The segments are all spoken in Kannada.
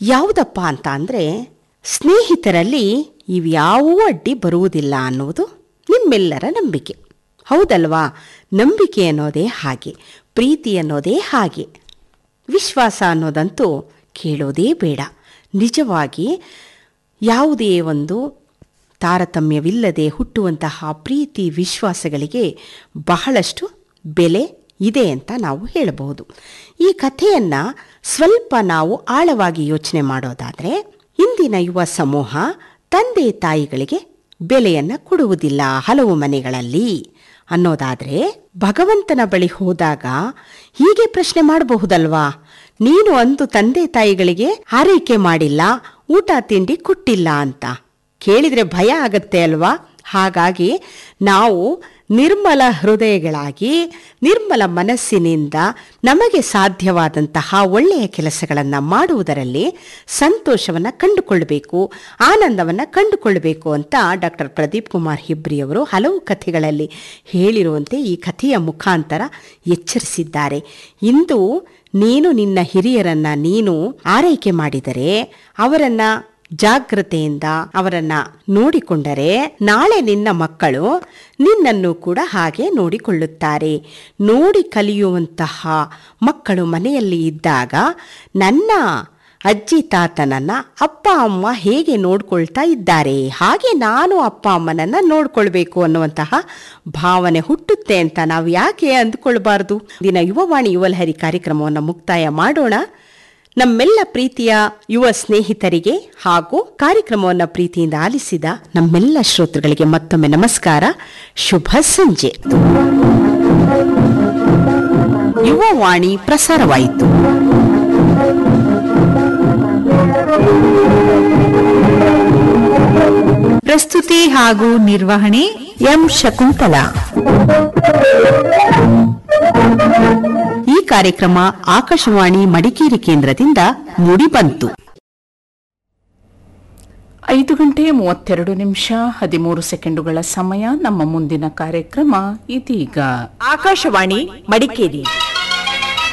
ಯಾವುದಪ್ಪ ಅಂತ ಅಂದರೆ ಸ್ನೇಹಿತರಲ್ಲಿ ಇವ್ಯಾವೂ ಅಡ್ಡಿ ಬರುವುದಿಲ್ಲ ಅನ್ನುವುದು ನಿಮ್ಮೆಲ್ಲರ ನಂಬಿಕೆ ಹೌದಲ್ವಾ ನಂಬಿಕೆ ಅನ್ನೋದೇ ಹಾಗೆ ಪ್ರೀತಿ ಅನ್ನೋದೇ ಹಾಗೆ ವಿಶ್ವಾಸ ಅನ್ನೋದಂತೂ ಕೇಳೋದೇ ಬೇಡ ನಿಜವಾಗಿ ಯಾವುದೇ ಒಂದು ತಾರತಮ್ಯವಿಲ್ಲದೆ ಹುಟ್ಟುವಂತಹ ಪ್ರೀತಿ ವಿಶ್ವಾಸಗಳಿಗೆ ಬಹಳಷ್ಟು ಬೆಲೆ ಇದೆ ಅಂತ ನಾವು ಹೇಳಬಹುದು ಈ ಕಥೆಯನ್ನು ಸ್ವಲ್ಪ ನಾವು ಆಳವಾಗಿ ಯೋಚನೆ ಮಾಡೋದಾದರೆ ಇಂದಿನ ಯುವ ಸಮೂಹ ತಂದೆ ತಾಯಿಗಳಿಗೆ ಬೆಲೆಯನ್ನು ಕೊಡುವುದಿಲ್ಲ ಹಲವು ಮನೆಗಳಲ್ಲಿ ಅನ್ನೋದಾದರೆ ಭಗವಂತನ ಬಳಿ ಹೋದಾಗ ಹೀಗೆ ಪ್ರಶ್ನೆ ಮಾಡಬಹುದಲ್ವಾ ನೀನು ಅಂದು ತಂದೆ ತಾಯಿಗಳಿಗೆ ಆರೈಕೆ ಮಾಡಿಲ್ಲ ಊಟ ತಿಂಡಿ ಕೊಟ್ಟಿಲ್ಲ ಅಂತ ಕೇಳಿದರೆ ಭಯ ಆಗತ್ತೆ ಅಲ್ವಾ ಹಾಗಾಗಿ ನಾವು ನಿರ್ಮಲ ಹೃದಯಗಳಾಗಿ ನಿರ್ಮಲ ಮನಸ್ಸಿನಿಂದ ನಮಗೆ ಸಾಧ್ಯವಾದಂತಹ ಒಳ್ಳೆಯ ಕೆಲಸಗಳನ್ನು ಮಾಡುವುದರಲ್ಲಿ ಸಂತೋಷವನ್ನು ಕಂಡುಕೊಳ್ಬೇಕು ಆನಂದವನ್ನು ಕಂಡುಕೊಳ್ಬೇಕು ಅಂತ ಡಾಕ್ಟರ್ ಪ್ರದೀಪ್ ಕುಮಾರ್ ಹಿಬ್ರಿಯವರು ಹಲವು ಕಥೆಗಳಲ್ಲಿ ಹೇಳಿರುವಂತೆ ಈ ಕಥೆಯ ಮುಖಾಂತರ ಎಚ್ಚರಿಸಿದ್ದಾರೆ ಇಂದು ನೀನು ನಿನ್ನ ಹಿರಿಯರನ್ನ ನೀನು ಆರೈಕೆ ಮಾಡಿದರೆ ಅವರನ್ನ ಜಾಗ್ರತೆಯಿಂದ ಅವರನ್ನ ನೋಡಿಕೊಂಡರೆ ನಾಳೆ ನಿನ್ನ ಮಕ್ಕಳು ನಿನ್ನನ್ನು ಕೂಡ ಹಾಗೆ ನೋಡಿಕೊಳ್ಳುತ್ತಾರೆ ನೋಡಿ ಕಲಿಯುವಂತಹ ಮಕ್ಕಳು ಮನೆಯಲ್ಲಿ ಇದ್ದಾಗ ನನ್ನ ಅಜ್ಜಿ ತಾತನನ್ನ ಅಪ್ಪ ಅಮ್ಮ ಹೇಗೆ ನೋಡ್ಕೊಳ್ತಾ ಇದ್ದಾರೆ ಹಾಗೆ ನಾನು ಅಪ್ಪ ಅಮ್ಮನನ್ನ ನೋಡ್ಕೊಳ್ಬೇಕು ಅನ್ನುವಂತಹ ಭಾವನೆ ಹುಟ್ಟುತ್ತೆ ಅಂತ ನಾವು ಯಾಕೆ ಅಂದ್ಕೊಳ್ಬಾರ್ದು ದಿನ ಯುವವಾಣಿ ಯುವಲಹರಿ ಕಾರ್ಯಕ್ರಮವನ್ನು ಮುಕ್ತಾಯ ಮಾಡೋಣ ನಮ್ಮೆಲ್ಲ ಪ್ರೀತಿಯ ಯುವ ಸ್ನೇಹಿತರಿಗೆ ಹಾಗೂ ಕಾರ್ಯಕ್ರಮವನ್ನು ಪ್ರೀತಿಯಿಂದ ಆಲಿಸಿದ ನಮ್ಮೆಲ್ಲ ಶ್ರೋತೃಗಳಿಗೆ ಮತ್ತೊಮ್ಮೆ ನಮಸ್ಕಾರ ಶುಭ ಸಂಜೆ ಯುವವಾಣಿ ಪ್ರಸಾರವಾಯಿತು ಪ್ರಸ್ತುತಿ ಹಾಗೂ ನಿರ್ವಹಣೆ ಎಂ ಶಕುಂತಲಾ ಈ ಕಾರ್ಯಕ್ರಮ ಆಕಾಶವಾಣಿ ಮಡಿಕೇರಿ ಕೇಂದ್ರದಿಂದ ಮೂಡಿಬಂತು ಐದು ಗಂಟೆ ಮೂವತ್ತೆರಡು ನಿಮಿಷ ಹದಿಮೂರು ಸೆಕೆಂಡುಗಳ ಸಮಯ ನಮ್ಮ ಮುಂದಿನ ಕಾರ್ಯಕ್ರಮ ಇದೀಗ ಆಕಾಶವಾಣಿ ಮಡಿಕೇರಿ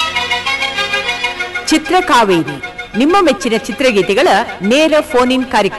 ಚಿತ್ರಕಾವೇರಿ ನಿಮ್ಮ ಮೆಚ್ಚಿನ ಚಿತ್ರಗೀತೆಗಳ ನೇರ ಫೋನ್ ಇನ್ ಕಾರ್ಯಕ್ರಮ